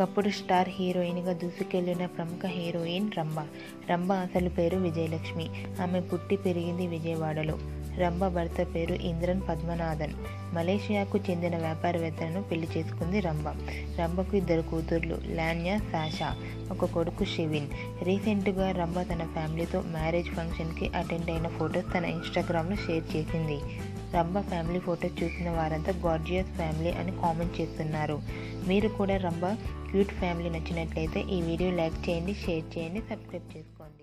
ఒకప్పుడు స్టార్ హీరోయిన్గా దూసుకెళ్లిన ప్రముఖ హీరోయిన్ రంభ రంభ అసలు పేరు విజయలక్ష్మి ఆమె పుట్టి పెరిగింది విజయవాడలో రంభ భర్త పేరు ఇంద్రన్ పద్మనాథన్ మలేషియాకు చెందిన వ్యాపారవేత్తలను పెళ్లి చేసుకుంది రంభ రంభకు ఇద్దరు కూతుర్లు లాన్యా సాషా ఒక కొడుకు షివిన్ రీసెంట్గా రంభ తన ఫ్యామిలీతో మ్యారేజ్ ఫంక్షన్కి అటెండ్ అయిన ఫొటోస్ తన ఇన్స్టాగ్రామ్లో షేర్ చేసింది రంభ ఫ్యామిలీ ఫోటోస్ చూసిన వారంతా గార్జియస్ ఫ్యామిలీ అని కామెంట్ చేస్తున్నారు మీరు కూడా రంభ క్యూట్ ఫ్యామిలీ నచ్చినట్లయితే ఈ వీడియో లైక్ చేయండి షేర్ చేయండి సబ్స్క్రైబ్ చేసుకోండి